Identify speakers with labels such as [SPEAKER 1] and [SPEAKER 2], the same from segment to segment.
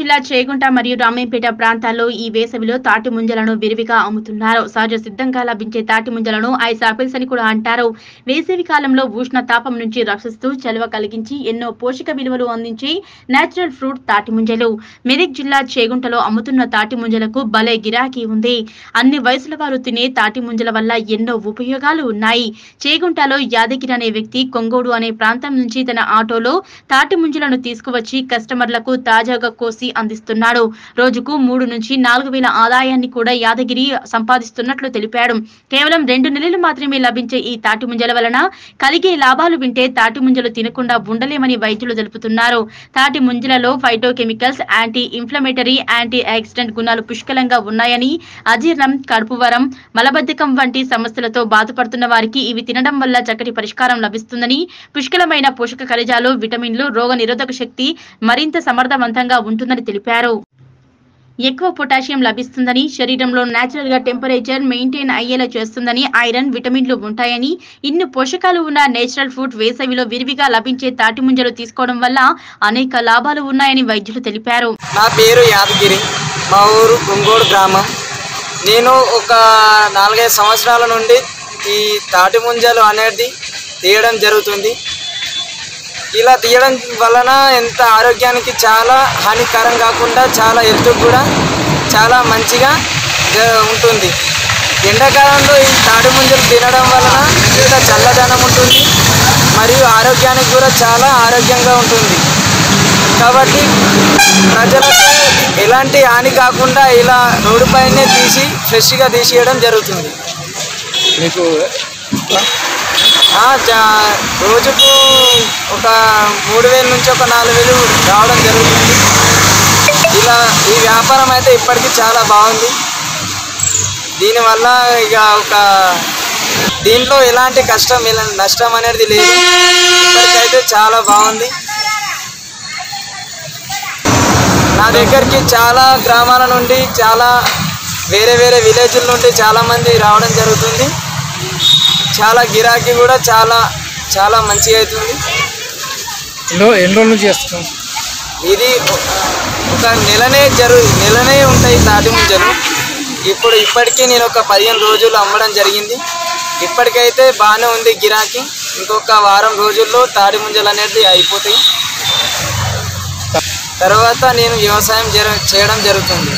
[SPEAKER 1] జిల్లా చేగుంట మరియు రామేంపేట ప్రాంతాల్లో ఈ వేసవిలో తాటి ముంజలను విరివిగా అమ్ముతున్నారు సహజ సిద్ధంగా లభించే తాటి ముంజలను ఐస్ ఆపిల్స్ అని కూడా అంటారు వేసవి కాలంలో ఉష్ణ తాపం నుంచి రక్షిస్తూ చలువ కలిగించి ఎన్నో పోషక విలువలు అందించే నేచురల్ ఫ్రూట్ తాటి ముంజలు మెదక్ జిల్లా చేగుంటలో అమ్ముతున్న తాటి ముంజలకు భలే గిరాకీ ఉంది అన్ని వయసుల వారు తినే తాటి ముంజల వల్ల ఎన్నో ఉపయోగాలు ఉన్నాయి చేగుంటలో యాదగిరి అనే వ్యక్తి కొంగోడు అనే ప్రాంతం నుంచి తన ఆటోలో తాటి ముంజలను తీసుకువచ్చి కస్టమర్లకు తాజాగా కోసి అందిస్తున్నాడు రోజుకు మూడు నుంచి నాలుగు వేల ఆదాయాన్ని కూడా యాదగిరి సంపాదిస్తున్నట్లు తెలిపాడు కేవలం రెండు నెలలు మాత్రమే లభించే ఈ తాటి ముంజల వలన కలిగే లాభాలు వింటే తాటి ముంజలు తినకుండా ఉండలేమని వైద్యులు తెలుపుతున్నారు తాటి ముంజలలో phytochemicals anti inflammatory antioxidant గుణాలు పుష్కలంగా ఉన్నాయని అజీర్ణం కడుపువరం మలబద్ధకం వంటి సమస్యలతో బాధపడుతున్న వారికి ఇవి తినడం వల్ల చక్కటి పరిష్కారం లభిస్తుందని పుష్కలమైన పోషక ఖనిజాలు విటమిన్లు రోగ నిరోధక శక్తి మరింత సమర్థవంతంగా ఉంటుందని తెలిపారు ఎక్కువ పొటాషియం లభిస్తుందని శరీరంలో నేచురల్ గా టెంపరేచర్ మెయింటైన్ అయ్యేలా చేస్తుందని ఐరన్ విటమిన్లు ఉంటాయని ఇన్ని పోషకాలు ఉన్న నేచురల్ ఫుడ్ వేసవిలో విరివిగా లభించే తాటి ముంజలు తీసుకోవడం వల్ల అనేక లాభాలు ఉన్నాయని వైద్యులు తెలిపారు
[SPEAKER 2] నా పేరు యాదగిరి మా ఊరు గుంగోడు గ్రామం నేను ఒక నాలుగైదు సంవత్సరాల నుండి ఈ తాటి ముంజలు అనేది తీయడం జరుగుతుంది ఇలా తీయడం వలన ఎంత ఆరోగ్యానికి చాలా హానికరం కాకుండా చాలా హెల్త్ కూడా చాలా మంచిగా జ- ఉంటుంది ఎండాకాలంలో ఈ తాటి ముంజలు తినడం వలన ఇంకా చల్లదనం ఉంటుంది మరియు ఆరోగ్యానికి కూడా చాలా ఆరోగ్యంగా ఉంటుంది కాబట్టి ప్రజలకు ఎలాంటి హాని కాకుండా ఇలా రోడ్డు పైనే తీసి ఫ్రెష్గా తీసేయడం జరుగుతుంది
[SPEAKER 3] మీకు
[SPEAKER 2] ఆ, జా- రోజుకు ఒక మూడు వేల నుంచి ఒక నాలుగు వేలు రావడం జరుగుతుంది ఇలా ఈ వ్యాపారం అయితే ఇప్పటికీ చాలా బాగుంది దీనివల్ల ఇక ఒక దీంట్లో ఎలాంటి కష్టం ఎలా నష్టం అనేది లేదు ఇప్పటికైతే చాలా బాగుంది నా దగ్గరికి చాలా గ్రామాల నుండి చాలా వేరే వేరే విలేజ్ల నుండి చాలామంది రావడం జరుగుతుంది చాలా గిరాకీ కూడా చాలా చాలా మంచిగా అవుతుంది
[SPEAKER 3] ఎన్నో ఎన్ని రోజుల నుంచి చేస్తున్నాం
[SPEAKER 2] ఇది ఒక- ఒక నెలనే జరు నెలనే ఉంటాయి తాటి ముంజలు ఇప్పుడు ఇప్పటికీ నేను ఒక పదిహేను రోజులు అమ్మడం జరిగింది ఇప్పటికైతే బాగానే ఉంది గిరాకీ ఇంకొక వారం రోజుల్లో తాటి ముంజలు అనేది అయిపోతాయి తర్వాత నేను వ్యవసాయం జర చేయడం జరుగుతుంది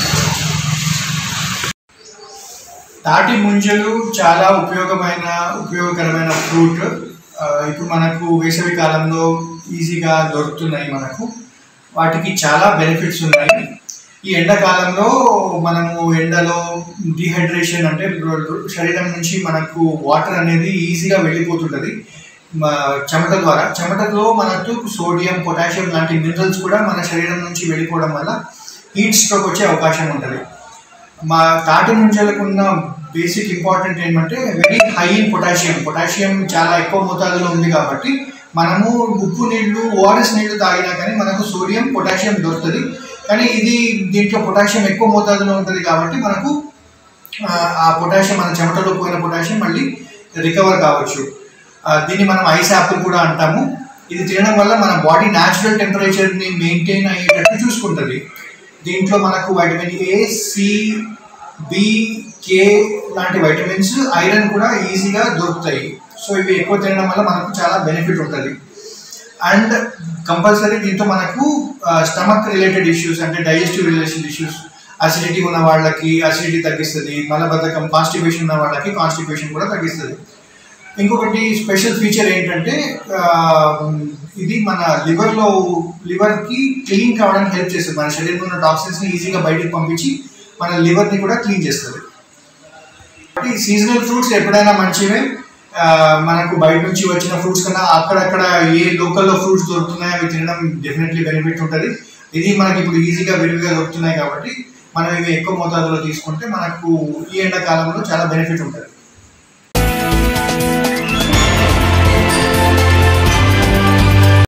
[SPEAKER 4] తాటి ముంజలు చాలా ఉపయోగమైన ఉపయోగకరమైన ఫ్రూట్ ఆ, ఇప్పుడు మనకు వేసవి కాలంలో ఈజీగా దొరుకుతున్నాయి మనకు వాటికి చాలా బెనిఫిట్స్ ఉన్నాయి ఈ ఎండాకాలంలో మనము ఎండలో డిహైడ్రేషన్ అంటే రొ- రొ- శరీరం నుంచి మనకు వాటర్ అనేది ఈజీగా వెళ్ళిపోతుంటుంది మా చెమట ద్వారా చెమటలో మనకు సోడియం పొటాషియం లాంటి మినరల్స్ కూడా మన శరీరం నుంచి వెళ్ళిపోవడం వల్ల హీట్ స్ట్రోక్ వచ్చే అవకాశం ఉంటుంది మా తాటి ముంజలకు ఉన్న బేసిక్ ఇంపార్టెంట్ ఏంటంటే very high in potassium potassium చాలా ఎక్కువ మోతాదులో ఉంది కాబట్టి మనము ఉప్పు నీళ్లు ఓఆర్ఎస్ నీళ్లు తాగినా కానీ మనకు సోడియం పొటాషియం దొరుకుతుంది కానీ ఇది దీంట్లో పొటాషియం ఎక్కువ మోతాదులో ఉంటుంది కాబట్టి మనకు ఆ, ఆ పొటాషియం మన చెమటలో పోయిన పొటాషియం మళ్ళీ రికవర్ కావచ్చు ఆ, దీన్ని మనం ఐస్ యాపిల్ కూడా అంటాము ఇది తినడం వల్ల మన బాడీ న్యాచురల్ టెంపరేచర్ని మెయింటైన్ అయ్యేటట్టు చూసుకుంటుంది దీంట్లో మనకు vitamin A C B K లాంటి వైటమిన్స్ ఐరన్ కూడా ఈజీగా దొరుకుతాయి సో ఇవి ఎక్కువ తినడం వల్ల మనకు చాలా బెనిఫిట్ ఉంటుంది అండ్ కంపల్సరీ దీంతో మనకు స్టమక్ రిలేటెడ్ ఇష్యూస్ అంటే డైజెస్టివ్ రిలేషన్ ఇష్యూస్ అసిడిటీ ఉన్న వాళ్ళకి అసిడిటీ తగ్గిస్తుంది మలబద్ధకం కాన్స్టిపేషన్ ఉన్న వాళ్ళకి కాన్స్టిపేషన్ కూడా తగ్గిస్తుంది ఇంకొకటి స్పెషల్ ఫీచర్ ఏంటంటే ఆ, ఇది మన లివర్లో లివర్కి క్లీన్ కావడానికి హెల్ప్ చేస్తుంది మన శరీరంలో ఉన్న టాక్సిన్స్ని ఈజీగా బయటికి పంపించి మన లివర్ని కూడా క్లీన్ చేస్తుంది కాబట్టి సీజనల్ ఫ్రూట్స్ ఎప్పుడైనా మంచివే ఆ, మనకు బయట నుంచి వచ్చిన ఫ్రూట్స్ కన్నా అక్కడక్కడ ఏ లోకల్లో ఫ్రూట్స్ దొరుకుతున్నాయో అవి తినడం డెఫినెట్లీ బెనిఫిట్ ఉంటుంది ఇది మనకి ఇప్పుడు ఈజీగా విరివిగా దొరుకుతున్నాయి కాబట్టి మనం ఇవి ఎక్కువ మోతాదులో తీసుకుంటే మనకు ఈ ఎండాకాలంలో చాలా బెనిఫిట్ ఉంటుంది